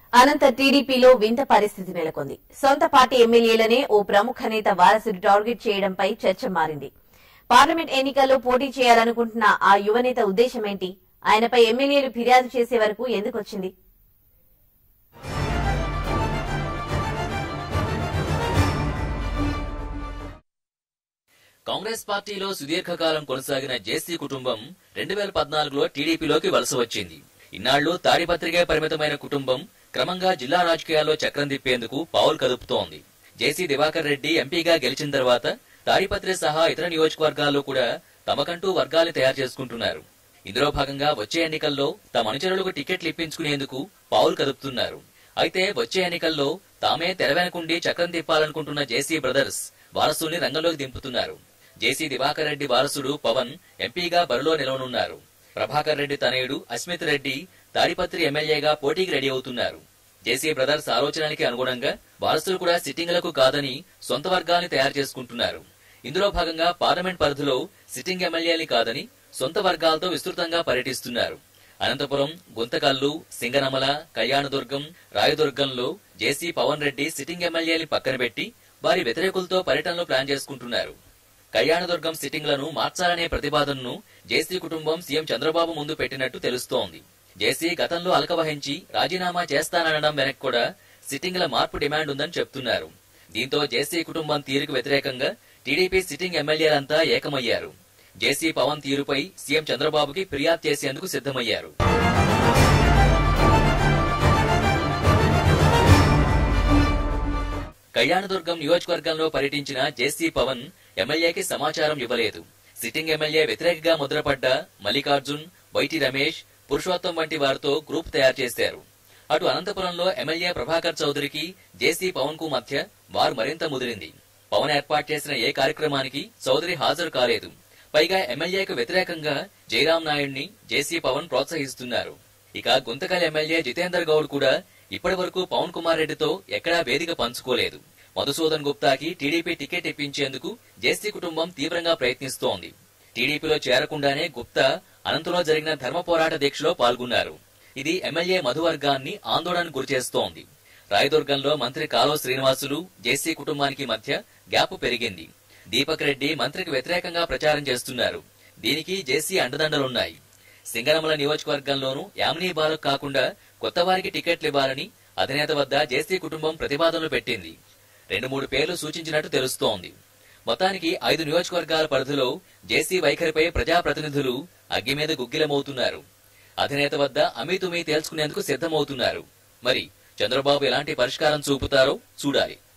అనంత టీడీపీలో వింత పరిస్థితి నెలకొంది సొంత పార్టీ ఎమ్మెల్యేలనే ఓ ప్రముఖ నేత వారసుడు టార్గెట్ చేయడంపై చర్చ మారింది పార్లమెంట్ ఎన్నికల్లో పోటీ చేయాలనుకుంటున్న ఆ యువనేత ఉద్దేశమేంటి ఆయనపై ఎమ్మెల్యేలు ఫిర్యాదు చేసే వరకు ఎందుకొచ్చింది కాంగ్రెస్ పార్టీలో సుదీర్ఘకాలం కొనసాగిన జేసీ కుటుంబం రెండు వేల పద్నాలుగులో టీడీపీలోకి వలస వచ్చింది ఇన్నాళ్లు తాడిపత్రికే పరిమితమైన కుటుంబం క్రమంగా జిల్లా రాజకీయాల్లో చక్రం తిప్పేందుకు పావులు కదుపుతోంది జేసీ దివాకర్ రెడ్డి ఎంపీగా గెలిచిన తర్వాత తాడిపత్రి సహా ఇతర నియోజకవర్గాల్లో కూడా తమకంటూ వర్గాలు తయారు చేసుకుంటున్నారు ఇందులో భాగంగా వచ్చే ఎన్నికల్లో తమ అనుచరులకు టికెట్లు ఇప్పించుకునేందుకు పావులు కదుపుతున్నారు అయితే వచ్చే ఎన్నికల్లో తామే తెరవెనకుండి చక్రం తిప్పాలనుకుంటున్న జేసీ బ్రదర్స్ వారసుల్ని రంగంలోకి దింపుతున్నారు జేసీ దివాకర్ రెడ్డి వారసుడు పవన్ ఎంపీగా బరిలో నిలవనున్నారు ప్రభాకర్ రెడ్డి తనయుడు అస్మిత్ రెడ్డి తాడిపత్రి ఎమ్మెల్యేగా పోటీకి రెడీ అవుతున్నారు జేసీ బ్రదర్స్ ఆలోచనలకి అనుగుణంగా వారసులు కూడా సిట్టింగ్లకు కాదని సొంత వర్గాన్ని తయారు చేసుకుంటున్నారు ఇందులో భాగంగా పార్లమెంట్ పరిధిలో సిట్టింగ్ ఎమ్మెల్యేని కాదని సొంత వర్గాలతో విస్తృతంగా పర్యటిస్తున్నారు అనంతపురం గుంతకల్లు సింగనమల కళ్యాణదుర్గం రాయదుర్గంలో జేసీ పవన్ రెడ్డి సిట్టింగ్ ఎమ్మెల్యేని పక్కన పెట్టి వారి వ్యతిరేకులతో పర్యటనలు ప్లాన్ చేసుకుంటున్నారు కళ్యాణదుర్గం సిట్టింగ్లను మార్చాలనే ప్రతిపాదనను జేసీ కుటుంబం సీఎం చంద్రబాబు ముందు పెట్టినట్టు తెలుస్తోంది జేసీ గతంలో అలకవహించి రాజీనామా చేస్తాననడం వెనక కూడా సిట్టింగ్ల మార్పు డిమాండ్ ఉందని చెప్తున్నారు దీంతో జేసీ కుటుంబం తీరుకు వ్యతిరేకంగా టీడీపీ సిట్టింగ్ ఎమ్మెల్యేలంతా ఏకమయ్యారు జేసీ పవన్ తీరుపై సీఎం చంద్రబాబుకి ఫిర్యాదు చేసేందుకు సిద్ధమయ్యారు కళ్యాణదుర్గం నియోజకవర్గంలో పర్యటించిన జేసీ పవన్ ఎమ్మెల్యేకి సమాచారం ఇవ్వలేదు సిట్టింగ్ ఎమ్మెల్యే వ్యతిరేకగా ముద్రపడ్డ మల్లికార్జున్ వైటి రమేష్ పురుషోత్తం వంటి వారితో గ్రూప్ తయారు చేశారు అటు అనంతపురంలో ఎమ్మెల్యే ప్రభాకర్ చౌదరికి జేసీ పవన్ కు మధ్య వారు మరింత ముదిరింది పవన్ ఏర్పాటు చేసిన ఏ కార్యక్రమానికి చౌదరి హాజరు కాలేదు పైగా ఎమ్మెల్యేకు వ్యతిరేకంగా జయరాం నాయుడిని జేసీ పవన్ ప్రోత్సహిస్తున్నారు ఇక గుంతకల్ ఎమ్మెల్యే జితేందర్ గౌడ్ కూడా ఇప్పటి వరకు పవన్ కుమార్ రెడ్డితో ఎక్కడా వేదిక పంచుకోలేదు మధుసూదన్ గుప్తాకి టీడీపీ టికెట్ ఇప్పించేందుకు జేసీ కుటుంబం తీవ్రంగా ప్రయత్నిస్తోంది టీడీపీలో చేరకుండానే గుప్తా అనంతలో జరిగిన ధర్మ పోరాట దీక్షలో పాల్గొన్నారు ఇది ఎమ్మెల్యే మధువర్గాన్ని ఆందోళనకు గురిచేస్తోంది రాయదుర్గంలో మంత్రి కాలువ శ్రీనివాసులు జేసీ కుటుంబానికి మధ్య గ్యాప్ పెరిగింది దీపక్ రెడ్డి మంత్రికి వ్యతిరేకంగా ప్రచారం చేస్తున్నారు దీనికి జేసీ అండదండలున్నాయి సింగనమల నియోజకవర్గంలోనూ యామినీ బాలకు కాకుండా కొత్త వారికి టికెట్లు ఇవ్వాలని అధినేత వద్ద జేసీ కుటుంబం ప్రతిపాదనలు పెట్టింది రెండు మూడు పేర్లు సూచించినట్టు తెలుస్తోంది మొత్తానికి ఐదు నియోజకవర్గాల పరిధిలో జేసీ వైఖరిపై ప్రజాప్రతినిధులు అగ్గి మీద గుగ్గిలమవుతున్నారు అధినేత వద్ద అమీతుమీ తేల్చుకునేందుకు సిద్ధమవుతున్నారు మరి చంద్రబాబు ఎలాంటి పరిష్కారం చూపుతారో చూడాలి